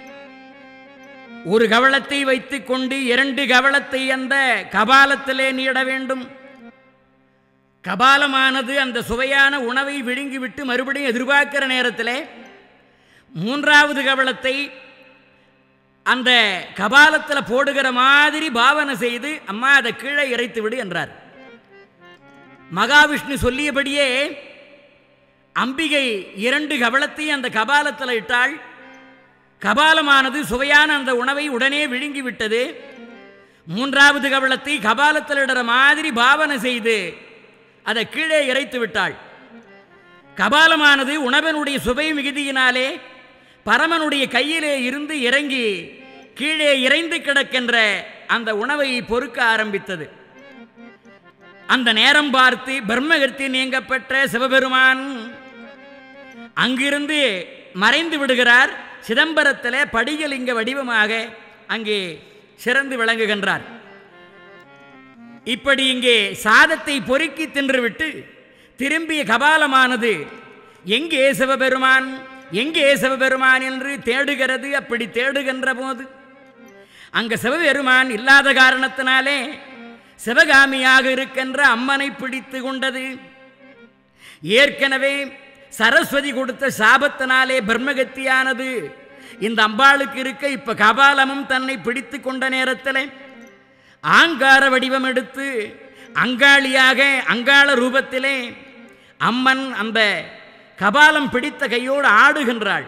ஒரு கவளத்தை வைத்துக் கொண்டு இரண்டு கவளத்தை அந்த கபாலத்திலே நீட வேண்டும் கபாலமானது அந்த சுவையான உணவை விழுங்கிவிட்டு மறுபடியும் எதிர்பார்க்கிற நேரத்திலே மூன்றாவது கவளத்தை அந்த கபாலத்தில் போடுகிற மாதிரி பாவனை செய்து அம்மா அதை கீழே இறைத்து விடு என்றார் மகாவிஷ்ணு சொல்லியபடியே அம்பிகை இரண்டு கவளத்தையும் அந்த கபாலத்தில் இட்டாள் கபாலமானது சுவையான அந்த உணவை உடனே விழுங்கி விட்டது மூன்றாவது கவளத்தை கபாலத்தில் இடுற மாதிரி பாவனை செய்து அதை கீழே இறைத்து விட்டாள் கபாலமானது உணவனுடைய சுவை மிகுதியினாலே பரமனுடைய கையிலே இருந்து இறங்கி கீழே இறைந்து கிடக்கின்ற அந்த உணவை பொறுக்க ஆரம்பித்தது அந்த நேரம் பார்த்து பிரம்மகர்த்தி நீங்கப்பட்ட சிவபெருமான் அங்கிருந்து மறைந்து விடுகிறார் சிதம்பரத்திலே படிகலிங்க வடிவமாக அங்கே சிறந்து விளங்குகின்றார் இப்படி இங்கே சாதத்தை பொறுக்கி தின்றுவிட்டு திரும்பிய கபாலமானது எங்கே சிவபெருமான் எங்கே சிவபெருமான் என்று தேடுகிறது அப்படி தேடுகின்ற போது அங்க சிவபெருமான் இல்லாத காரணத்தினாலே சிவகாமியாக இருக்கின்ற அம்மனை பிடித்து கொண்டது ஏற்கனவே சரஸ்வதி கொடுத்த சாபத்தினாலே பிரம்மகத்தியானது இந்த அம்பாளுக்கு இருக்க இப்ப கபாலமும் தன்னை பிடித்து கொண்ட நேரத்தில் ஆங்கார வடிவம் எடுத்து அங்காளியாக அங்காள ரூபத்திலே அம்மன் அந்த கபாலம் பிடித்த கையோடு ஆடுகின்றாள்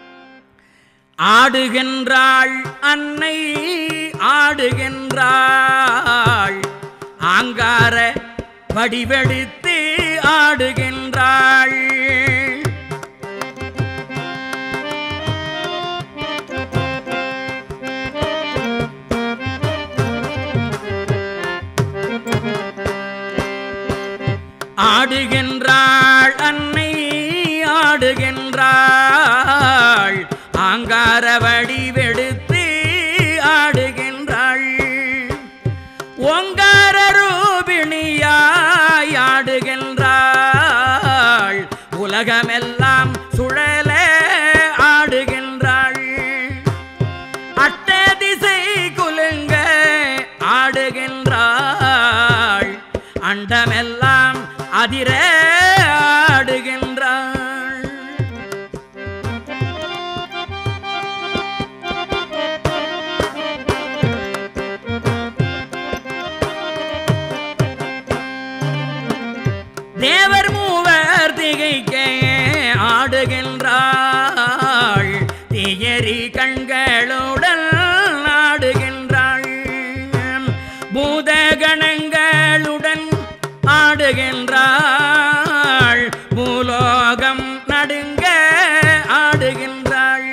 ஆடுகின்றாள் அன்னை ஆடுகின்றாள் ஆங்கார வடிவெடுத்து ஆடுகின்றாள் ஆடுகின்றாள் அன்னை ஆடுகின்றாள் ஆங்கார வடிவெடுத்து ஆடுகின்றாள் ஓங்கார ரூபிணியாய் ஆடுகின்றாள் உலகமெல்லாம் சுழல ஆடுகின்றாள் அட்ட திசை குலுங்க ஆடுகின்றாள் அண்டமெல்லாம் அதிர ஆடுகின்றாள் தேவர் மூவர் திகைக்க ஆடுகின்றாள் தியரி கண்களுடன் ஆடுகின்றாள் பூதகணங்களுடன் ஆடுகின்றாள் பூலோகம் நடுங்க ஆடுகின்றாள்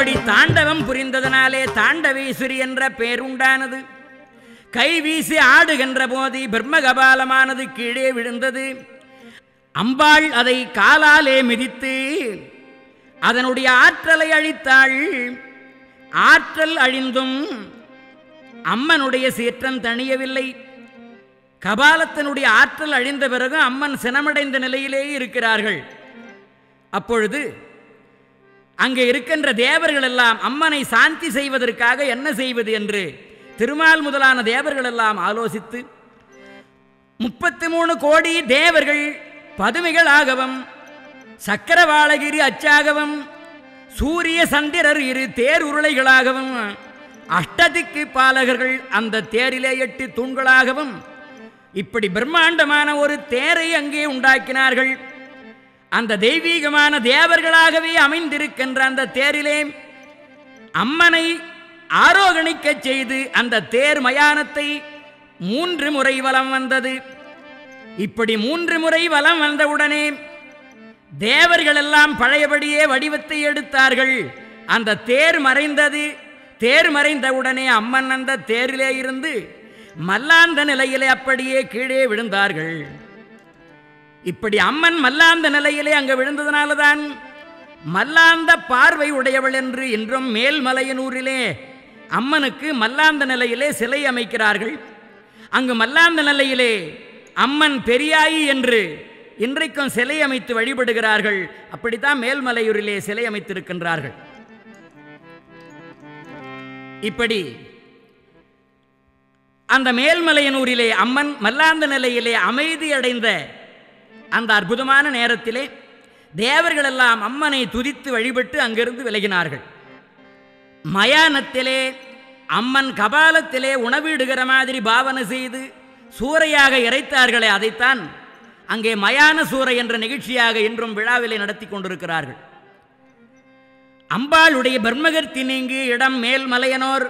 அப்படி தாண்டவம் புரிந்ததனாலே தாண்டவேஸ்வரி என்ற பெயர் உண்டானது கை வீசி ஆடுகின்ற போது பிரம்மகபாலமானது கீழே விழுந்தது அம்பாள் அதை காலாலே மிதித்து அதனுடைய ஆற்றலை அழித்தாள் ஆற்றல் அழிந்தும் அம்மனுடைய சீற்றம் தணியவில்லை கபாலத்தினுடைய ஆற்றல் அழிந்த பிறகு அம்மன் சினமடைந்த நிலையிலேயே இருக்கிறார்கள் அப்பொழுது அங்கே இருக்கின்ற தேவர்கள் எல்லாம் அம்மனை சாந்தி செய்வதற்காக என்ன செய்வது என்று திருமால் முதலான தேவர்கள் எல்லாம் ஆலோசித்து முப்பத்தி மூணு கோடி தேவர்கள் பதுமைகளாகவும் சக்கரவாளகிரி அச்சாகவும் சூரிய சந்திரர் இரு தேர் உருளைகளாகவும் அஷ்டதிக்கு பாலகர்கள் அந்த தேரிலே எட்டு தூண்களாகவும் இப்படி பிரம்மாண்டமான ஒரு தேரை அங்கே உண்டாக்கினார்கள் அந்த தெய்வீகமான தேவர்களாகவே அமைந்திருக்கின்ற அந்த தேரிலே அம்மனை ஆரோகணிக்கச் செய்து அந்த தேர் மயானத்தை மூன்று முறை வலம் வந்தது இப்படி மூன்று முறை வலம் வந்தவுடனே தேவர்கள் எல்லாம் பழையபடியே வடிவத்தை எடுத்தார்கள் அந்த தேர் மறைந்தது தேர் மறைந்தவுடனே அம்மன் அந்த தேரிலே இருந்து மல்லாந்த நிலையிலே அப்படியே கீழே விழுந்தார்கள் இப்படி அம்மன் மல்லாந்த நிலையிலே அங்கே விழுந்ததுனால தான் மல்லாந்த பார்வை உடையவள் என்று இன்றும் மேல்மலையனூரிலே அம்மனுக்கு மல்லாந்த நிலையிலே சிலை அமைக்கிறார்கள் அங்கு மல்லாந்த நிலையிலே அம்மன் பெரியாயி என்று இன்றைக்கும் சிலை அமைத்து வழிபடுகிறார்கள் அப்படித்தான் மேல்மலையூரிலே சிலை அமைத்திருக்கின்றார்கள் இப்படி அந்த மேல்மலையனூரிலே அம்மன் மல்லாந்த நிலையிலே அமைதி அடைந்த அந்த அற்புதமான நேரத்திலே தேவர்கள் எல்லாம் அம்மனை துதித்து வழிபட்டு அங்கிருந்து விலகினார்கள் மயானத்திலே அம்மன் கபாலத்திலே உணவிடுகிற மாதிரி பாவனை செய்து சூறையாக இறைத்தார்களே அதைத்தான் அங்கே மயான சூறை என்ற நிகழ்ச்சியாக இன்றும் விழாவிலே நடத்தி கொண்டிருக்கிறார்கள் அம்பாளுடைய பர்மகர்த்தி நீங்கிய இடம் மேல்மலையனோர்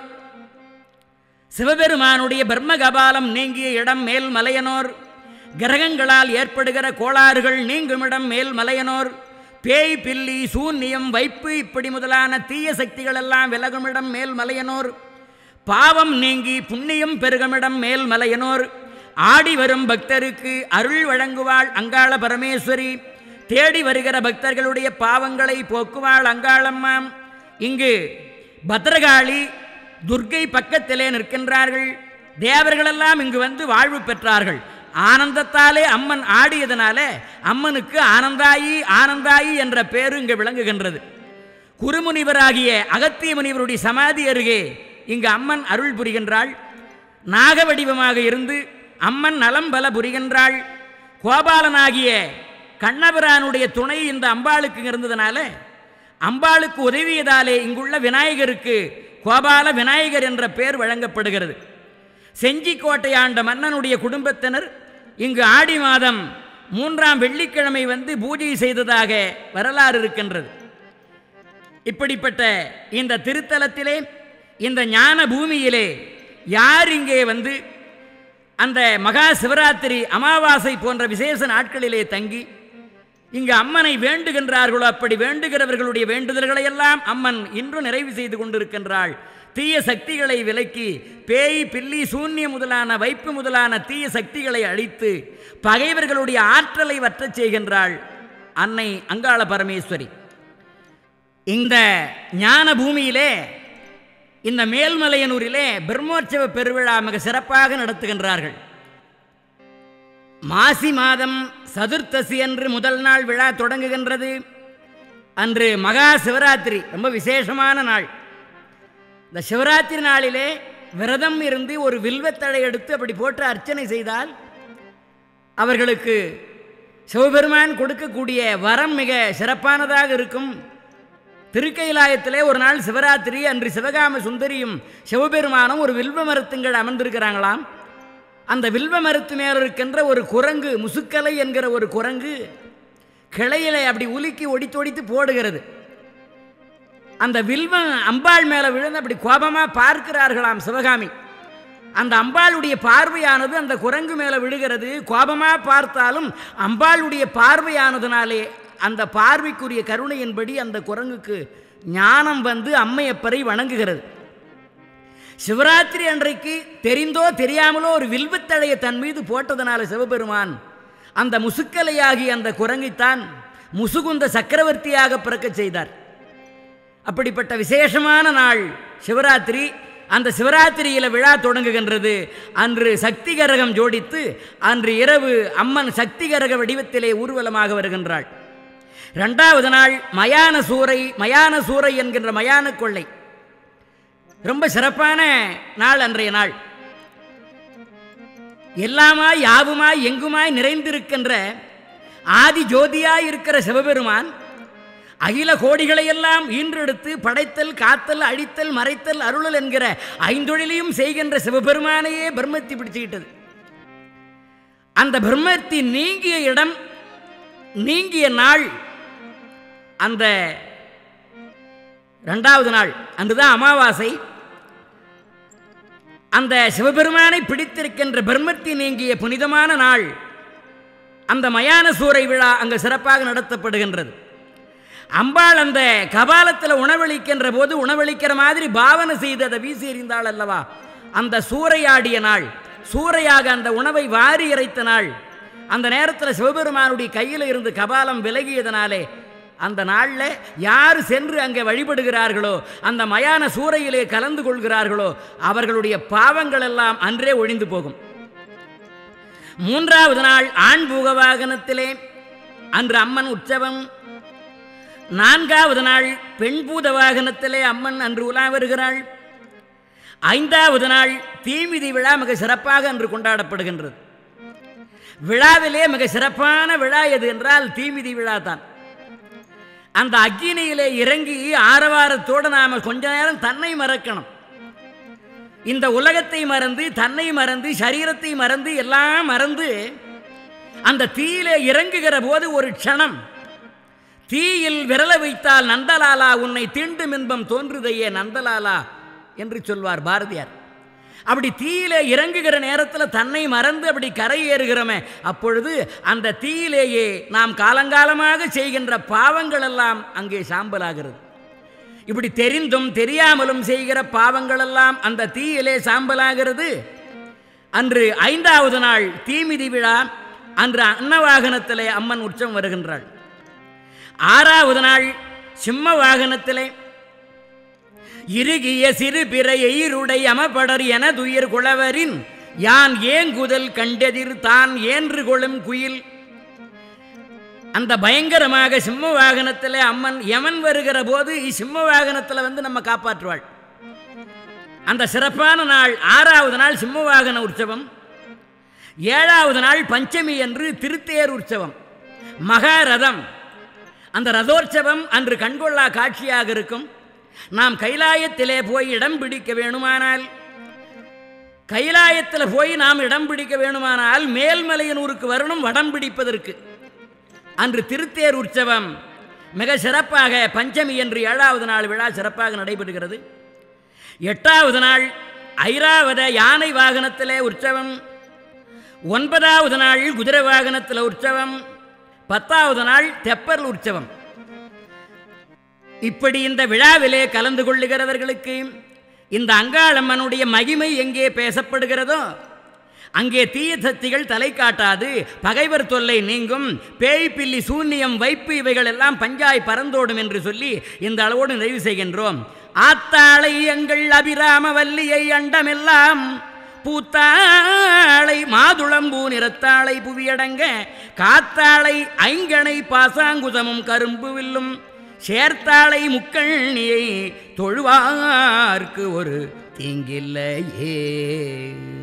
சிவபெருமானுடைய பர்ம கபாலம் நீங்கிய இடம் மேல்மலையனோர் கிரகங்களால் ஏற்படுகிற கோளாறுகள் நீங்குமிடம் மேல்மலையனோர் பேய் பில்லி சூன்யம் வைப்பு இப்படி முதலான தீய சக்திகள் எல்லாம் விலகுமிடம் மேல்மலையனோர் பாவம் நீங்கி புண்ணியம் பெருகுமிடம் மேல்மலையனோர் ஆடி வரும் பக்தருக்கு அருள் வழங்குவாள் அங்காள பரமேஸ்வரி தேடி வருகிற பக்தர்களுடைய பாவங்களை போக்குவாள் அங்காளம்மாம் இங்கு பத்ரகாளி துர்க்கை பக்கத்திலே நிற்கின்றார்கள் தேவர்களெல்லாம் இங்கு வந்து வாழ்வு பெற்றார்கள் ஆனந்தத்தாலே அம்மன் ஆடியதனால அம்மனுக்கு ஆனந்தாயி ஆனந்தாயி என்ற பேரு இங்கு விளங்குகின்றது குருமுனிவராகிய அகத்திய முனிவருடைய சமாதி அருகே இங்கு அம்மன் அருள் புரிகின்றாள் நாக வடிவமாக இருந்து அம்மன் நலம் பல புரிகின்றாள் கோபாலனாகிய கண்ணபிரானுடைய துணை இந்த அம்பாளுக்கு இருந்ததுனால அம்பாளுக்கு உதவியதாலே இங்குள்ள விநாயகருக்கு கோபால விநாயகர் என்ற பெயர் வழங்கப்படுகிறது செஞ்சிக்கோட்டை ஆண்ட மன்னனுடைய குடும்பத்தினர் இங்கு ஆடி மாதம் மூன்றாம் வெள்ளிக்கிழமை வந்து பூஜை செய்ததாக வரலாறு இருக்கின்றது இப்படிப்பட்ட இந்த திருத்தலத்திலே இந்த ஞான பூமியிலே யார் இங்கே வந்து அந்த மகா சிவராத்திரி அமாவாசை போன்ற விசேஷ நாட்களிலே தங்கி இங்கு அம்மனை வேண்டுகின்றார்களோ அப்படி வேண்டுகிறவர்களுடைய வேண்டுதல்களை எல்லாம் அம்மன் இன்று நிறைவு செய்து கொண்டிருக்கின்றாள் தீய சக்திகளை விலக்கி பேய் பில்லி சூன்யம் முதலான வைப்பு முதலான தீய சக்திகளை அழித்து பகைவர்களுடைய ஆற்றலை வற்றச் செய்கின்றாள் அன்னை அங்காள பரமேஸ்வரி இந்த ஞான பூமியிலே இந்த மேல்மலையனூரிலே பிரம்மோற்சவ பெருவிழா மிக சிறப்பாக நடத்துகின்றார்கள் மாசி மாதம் சதுர்த்தசி அன்று முதல் நாள் விழா தொடங்குகின்றது அன்று மகா சிவராத்திரி ரொம்ப விசேஷமான நாள் இந்த சிவராத்திரி நாளிலே விரதம் இருந்து ஒரு வில்வத்தழை எடுத்து அப்படி போட்டு அர்ச்சனை செய்தால் அவர்களுக்கு சிவபெருமான் கொடுக்கக்கூடிய வரம் மிக சிறப்பானதாக இருக்கும் திருக்கைலாயத்திலே ஒரு நாள் சிவராத்திரி அன்று சிவகாம சுந்தரியும் சிவபெருமானும் ஒரு வில்வ மரத்துங்கள் அமர்ந்திருக்கிறாங்களாம் அந்த வில்வ மரத்து மேல் இருக்கின்ற ஒரு குரங்கு முசுக்கலை என்கிற ஒரு குரங்கு கிளையிலே அப்படி உலுக்கி ஒடித்து ஒடித்து போடுகிறது அந்த வில்வம் அம்பாள் மேலே விழுந்து அப்படி கோபமாக பார்க்கிறார்களாம் சிவகாமி அந்த அம்பாளுடைய பார்வையானது அந்த குரங்கு மேலே விழுகிறது கோபமாக பார்த்தாலும் அம்பாளுடைய பார்வையானதுனாலே அந்த பார்வைக்குரிய கருணையின்படி அந்த குரங்குக்கு ஞானம் வந்து அம்மையப்பரை வணங்குகிறது சிவராத்திரி அன்றைக்கு தெரிந்தோ தெரியாமலோ ஒரு வில்வத்தழையை தன் மீது போட்டதனால சிவபெருமான் அந்த முசுக்கலையாகி அந்த குரங்கைத்தான் முசுகுந்த சக்கரவர்த்தியாக பிறக்கச் செய்தார் அப்படிப்பட்ட விசேஷமான நாள் சிவராத்திரி அந்த சிவராத்திரியில் விழா தொடங்குகின்றது அன்று சக்தி கரகம் ஜோடித்து அன்று இரவு அம்மன் சக்தி கரக வடிவத்திலே ஊர்வலமாக வருகின்றாள் ரெண்டாவது நாள் மயான சூறை மயான சூறை என்கின்ற மயான கொள்ளை ரொம்ப சிறப்பான நாள் அன்றைய நாள் எல்லாமாய் யாவுமாய் எங்குமாய் நிறைந்திருக்கின்ற ஆதி ஜோதியாய் இருக்கிற சிவபெருமான் அகில கோடிகளையெல்லாம் ஈன்றெடுத்து படைத்தல் காத்தல் அழித்தல் மறைத்தல் அருளல் என்கிற ஐந்தொழிலையும் செய்கின்ற சிவபெருமானையே பிரம்மத்தி பிடிச்சுக்கிட்டது அந்த பிரம்மத்தி நீங்கிய இடம் நீங்கிய நாள் அந்த ரெண்டாவது நாள் அன்றுதான் அமாவாசை அந்த சிவபெருமானை பிடித்திருக்கின்ற பிரம்மத்தி நீங்கிய புனிதமான நாள் அந்த மயான சூறை விழா அங்கு சிறப்பாக நடத்தப்படுகின்றது அம்பாள் அந்த கபாலத்தில் உணவளிக்கின்ற போது உணவளிக்கிற மாதிரி பாவனை செய்து அதை வீசி எறிந்தாள் அல்லவா அந்த சூறையாடிய நாள் சூறையாக அந்த உணவை வாரி இறைத்த நாள் அந்த நேரத்தில் சிவபெருமானுடைய கையில் இருந்து கபாலம் விலகியதனாலே அந்த நாளில் யார் சென்று அங்கே வழிபடுகிறார்களோ அந்த மயான சூறையிலே கலந்து கொள்கிறார்களோ அவர்களுடைய பாவங்கள் எல்லாம் அன்றே ஒழிந்து போகும் மூன்றாவது நாள் ஆண் பூக வாகனத்திலே அன்று அம்மன் உற்சவம் நான்காவது நாள் பெண் பூத வாகனத்திலே அம்மன் அன்று உலா வருகிறாள் ஐந்தாவது நாள் தீமிதி விழா மிக சிறப்பாக அன்று கொண்டாடப்படுகின்றது விழாவிலே மிக சிறப்பான விழா எது என்றால் தீமிதி விழா தான் அந்த அக்கினியிலே இறங்கி ஆரவாரத்தோடு நாம கொஞ்ச நேரம் தன்னை மறக்கணும் இந்த உலகத்தை மறந்து தன்னை மறந்து சரீரத்தை மறந்து எல்லாம் மறந்து அந்த தீயிலே இறங்குகிற போது ஒரு க்ஷணம் தீயில் விரல வைத்தால் நந்தலாலா உன்னை தீண்டும் இன்பம் தோன்றுதையே நந்தலாலா என்று சொல்வார் பாரதியார் அப்படி தீயிலே இறங்குகிற நேரத்தில் தன்னை மறந்து அப்படி கரை ஏறுகிறோமே அப்பொழுது அந்த தீயிலேயே நாம் காலங்காலமாக செய்கின்ற பாவங்கள் எல்லாம் அங்கே சாம்பலாகிறது இப்படி தெரிந்தும் தெரியாமலும் செய்கிற பாவங்கள் எல்லாம் அந்த தீயிலே சாம்பலாகிறது அன்று ஐந்தாவது நாள் தீமிதி விழா அன்று அன்னவாகனத்திலே அம்மன் உற்சவம் வருகின்றாள் ஆறாவது நாள் சிம்ம வாகனத்திலே இறுகிய சிறு பிறை எயிருடை அமபடர் என துயிர் குளவரின் யான் ஏங்குதல் கண்டெதிர் தான் ஏன்று கொளும் குயில் அந்த பயங்கரமாக சிம்ம வாகனத்தில் அம்மன் யமன் வருகிற போது சிம்ம வாகனத்தில் வந்து நம்ம காப்பாற்றுவாள் அந்த சிறப்பான நாள் ஆறாவது நாள் சிம்ம வாகன உற்சவம் ஏழாவது நாள் பஞ்சமி என்று திருத்தேர் உற்சவம் மகாரதம் அந்த ரதோற்சவம் அன்று கண்கொள்ளா காட்சியாக இருக்கும் நாம் கைலாயத்திலே போய் இடம் பிடிக்க வேணுமானால் கைலாயத்தில் போய் நாம் இடம் பிடிக்க வேணுமானால் மேல்மலையனூருக்கு வரணும் வடம் பிடிப்பதற்கு அன்று திருத்தேர் உற்சவம் மிக சிறப்பாக பஞ்சமி என்று ஏழாவது நாள் விழா சிறப்பாக நடைபெறுகிறது எட்டாவது நாள் ஐராவத யானை வாகனத்திலே உற்சவம் ஒன்பதாவது நாள் குதிரை வாகனத்தில் உற்சவம் பத்தாவது நாள் தெப்பர் உற்சவம் இப்படி இந்த விழாவிலே கலந்து கொள்ளுகிறவர்களுக்கு இந்த அங்காளம்மனுடைய மகிமை எங்கே பேசப்படுகிறதோ அங்கே தீய சக்திகள் தலை காட்டாது பகைவர் தொல்லை நீங்கும் பேய் பில்லி சூன்யம் வைப்பு இவைகள் எல்லாம் பஞ்சாய் பறந்தோடும் என்று சொல்லி இந்த அளவோடு நிறைவு செய்கின்றோம் ஆத்தாளை எங்கள் அபிராம வல்லியை அண்டமெல்லாம் பூத்தாளை மாதுளம்பூ நிறத்தாளை புவியடங்க காத்தாளை ஐங்கணை பாசாங்குதமும் கரும்பு வில்லும் சேர்த்தாளை முக்கண்ணியை தொழுவார்க்கு ஒரு தீங்கில்லையே